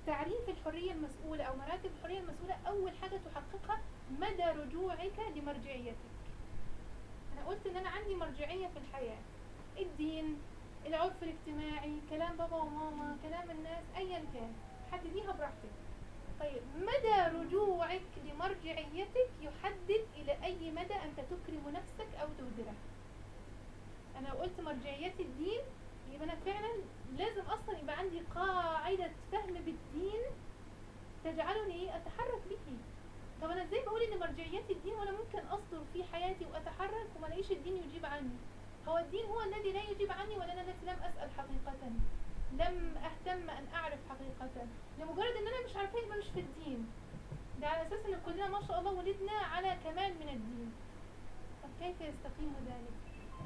تعريف الحرية المسؤولة أو مراتب الحرية المسؤولة أول حاجة تحققها مدى رجوعك لمرجعيتك أنا قلت إن أنا عندي مرجعية في الحياة الدين العرف الاجتماعي كلام بابا وماما كلام الناس أيا كان حدديها براحتك طيب مدى رجوعك لمرجعيتك يحدد إلى أي مدى أنت تكرم نفسك أو تهدرها أنا لو قلت مرجعيتي الدين يبقى أنا فعلا لازم أصلا يبقى عندي قاعدة فهم بالدين تجعلني إيه أتحرك به طب أنا إزاي بقول إن مرجعيتي الدين وأنا ممكن أصدر في حياتي وأتحرك وما ألاقيش الدين يجيب عني هو الدين هو الذي لا يجيب عني ولا أنا التي لم أسأل حقيقة لم أهتم أن أعرف حقيقة لمجرد إن أنا مش عارفة يبقى مش في الدين ده على أساس إن كلنا ما شاء الله ولدنا على كمال من الدين طب كيف يستقيم ذلك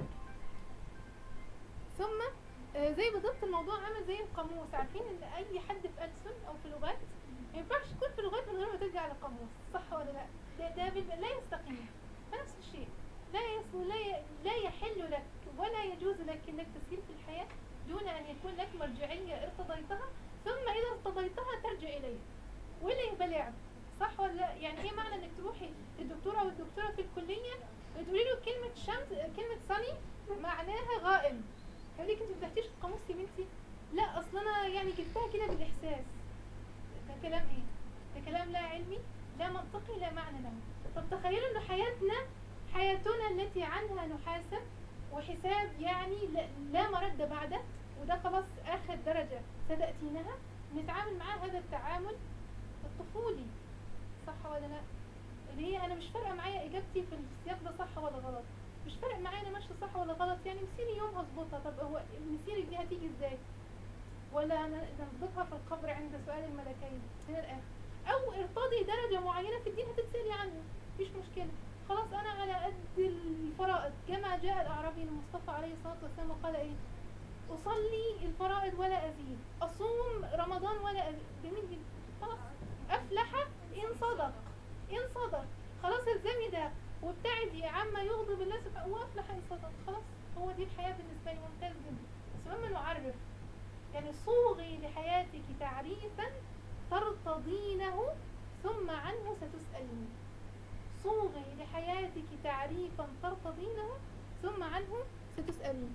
ثم آه، زي بالظبط الموضوع عامل زي القاموس عارفين ان اي حد في ألسن او في لغات ما ينفعش تكون في لغات من غير ما ترجع للقاموس صح ولا لا ده ده بيبقى لا يستقيم نفس الشيء لا يس لا ي... لا يحل لك ولا يجوز لك انك تسير في الحياة دون ان يكون لك مرجعية ارتضيتها ثم اذا ارتضيتها ترجع اليه ولا يبقى لعب صح ولا لا يعني ايه معنى انك تروحي للدكتور او الدكتورة في الكلية تقولي له كلمة شمس كلمة صني معناها غائم يقول لك انت ما فتحتيش القاموس يا بنتي لا اصل انا يعني جبتها كده بالاحساس ده كلام ايه ده كلام لا علمي لا منطقي لا معنى له طب تخيلوا ان حياتنا حياتنا التي عنها نحاسب وحساب يعني لا, لا مرد بعده وده خلاص اخر درجة ستأتينها نتعامل معاه هذا التعامل الطفولي صح ولا لا اللي هي انا مش فارقه معايا اجابتي في السياق ده صح ولا غلط مش فارق معايا انا ماشيه صح ولا غلط يعني مسيري يوم هظبطها طب هو مسيري دي هتيجي ازاي ولا انا نظبطها في القبر عند سؤال الملكين من الاخر او ارتضي درجه معينه في الدين هتتسالي عنه مفيش مشكله خلاص انا على قد الفرائض كما جاء الاعرابي المصطفى عليه الصلاه والسلام وقال ايه اصلي الفرائض ولا ازيد اصوم رمضان ولا ازيد جميل جدا خلاص افلح ان صدق ان صدق خلاص الزمي ده وابتعدي عما يغضب الله سبحانه وافلح ان صدق خلاص هو دي الحياه بالنسبه لي ممتاز جدا بس لما نعرف يعني صوغي لحياتك تعريفا ترتضينه ثم عنه ستسألين صوغي لحياتك تعريفا ترتضينه ثم عنه ستسألين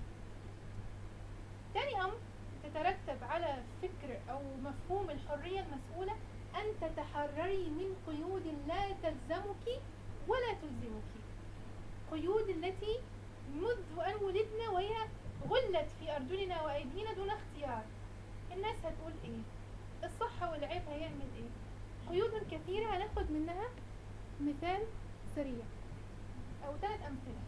تاني أمر تترتب على فكر أو مفهوم الحرية المسؤولة أن تتحرري من قيود لا تلزمك ولا تلزمك قيود التي منذ أن ولدنا وهي غلت في أرجلنا وأيدينا دون اختيار الناس هتقول إيه الصح والعيب هيعمل إيه قيود كثيرة هناخد منها مثال سريع أو ثلاث أمثلة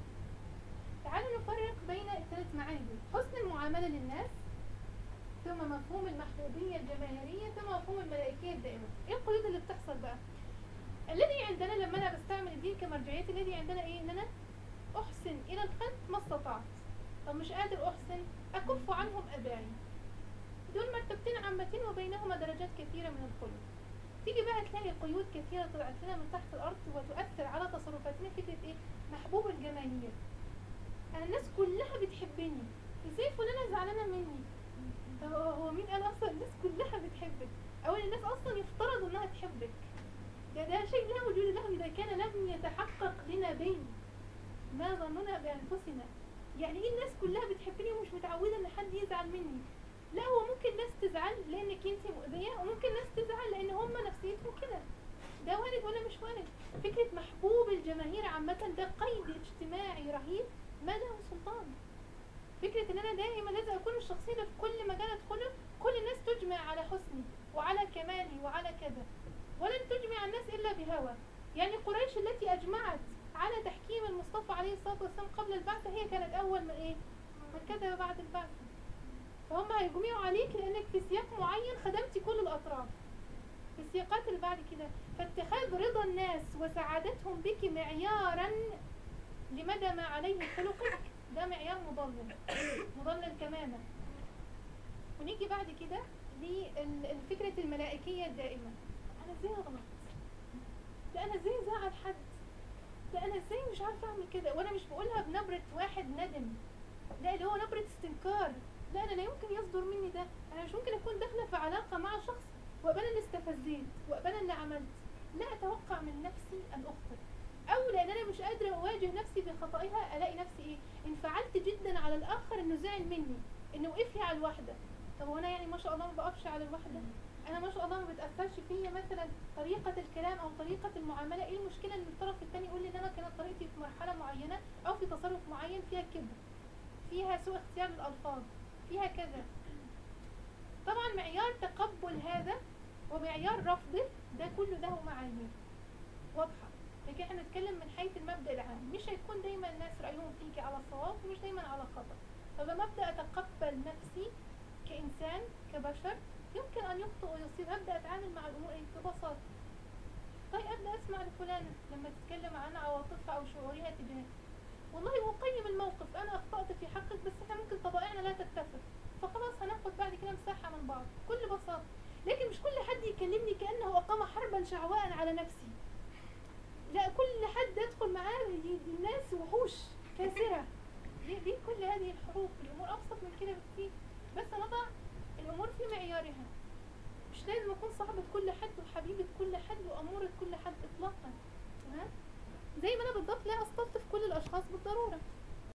تعالوا نفرق بين الثلاث معاني دول حسن المعاملة للناس ثم مفهوم المحبوبية الجماهيرية ثم مفهوم الملائكية الدائمة ايه القيود اللي بتحصل بقى الذي عندنا لما انا بستعمل الدين كمرجعية الذي عندنا ايه ان انا احسن الى الخلق ما استطعت طب مش قادر احسن اكف عنهم اباعي دول مرتبتين عامتين وبينهما درجات كثيرة من الخلق تيجي بقى تلاقي قيود كثيرة طلعت لنا من تحت الأرض وتؤثر على تصرفاتنا فكرة إيه؟ محبوب الجماهير أنا الناس كلها بتحبني إزاي فلانة زعلانة مني؟ طب هو مين قال أصلا الناس كلها بتحبك؟ أو الناس أصلا يفترض إنها تحبك ده ده شيء لا وجود له إذا كان لم يتحقق لنبي ما ظننا بأنفسنا يعني إيه الناس كلها بتحبني ومش متعودة إن حد يزعل مني لا هو ممكن ناس تزعل لانك انت مؤذية وممكن ناس تزعل لان هم نفسيتهم كده ده وارد ولا مش وارد فكرة محبوب الجماهير عامة ده قيد اجتماعي رهيب ما له سلطان فكرة ان انا دائما لازم اكون الشخصية اللي في كل مجال ادخله كل الناس تجمع على حسني وعلى كمالي وعلى كذا ولن تجمع الناس الا بهوى يعني قريش التي اجمعت على تحكيم المصطفى عليه الصلاة والسلام قبل البعثة هي كانت اول من ايه من كذب بعد البعثة فهم هيجمعوا عليك لانك في سياق معين خدمتي كل الاطراف في السياقات اللي بعد كده فاتخاذ رضا الناس وسعادتهم بك معيارا لمدى ما عليه خلقك ده معيار مضلل مضلل تماما ونيجي بعد كده لفكرة الملائكية الدائمة انا ازاي اغلط ده انا ازاي ازعل حد ده انا ازاي مش عارفه اعمل كده وانا مش بقولها بنبرة واحد ندم لا اللي هو نبرة استنكار لا انا لا يمكن يصدر مني ده انا مش ممكن اكون داخله في علاقه مع شخص وأبقى أنا اللي استفزيت وأبقى أنا اللي عملت لا أتوقع من نفسي أن أخطئ أو لأن أنا مش قادرة أواجه نفسي بخطئها ألاقي نفسي إيه انفعلت جدا على الآخر إنه زعل مني إنه وقف لي على الواحدة طب وأنا يعني ما شاء الله ما بقفش على الواحدة أنا ما شاء الله ما بتأثرش فيا مثلا طريقة الكلام أو طريقة المعاملة إيه المشكلة إن الطرف الثاني يقول لي إن أنا كانت طريقتي في مرحلة معينة أو في تصرف معين فيها كبر فيها سوء اختيار للألفاظ فيها كذا طبعا معيار تقبل هذا ومعيار رفضه ده كله له معايير واضحة لكن احنا نتكلم من حيث المبدأ العام مش هيكون دايما الناس رأيهم فيك على صواب ومش دايما على خطأ فلما أبدأ أتقبل نفسي كإنسان كبشر يمكن أن يخطئ ويصيب أبدأ أتعامل مع الأمور إيه؟ ببساطة طيب أبدأ أسمع لفلانة لما تتكلم عن عواطفها أو شعورها تجاهي والله أقيم الموقف أنا أخطأت في حقك بس احنا ممكن طبائعنا لا تتفق فخلاص هناخد بعد كده مساحة من بعض بكل بساطة لكن مش كل حد يكلمني كأنه أقام حربا شعواء على نفسي لا كل حد يدخل معاه ي- الناس وحوش كاسرة ليه, ليه كل هذه الحروب الأمور أبسط من كده بكتير بس نضع الأمور في معيارها مش لازم أكون صاحبة كل حد وحبيبة كل حد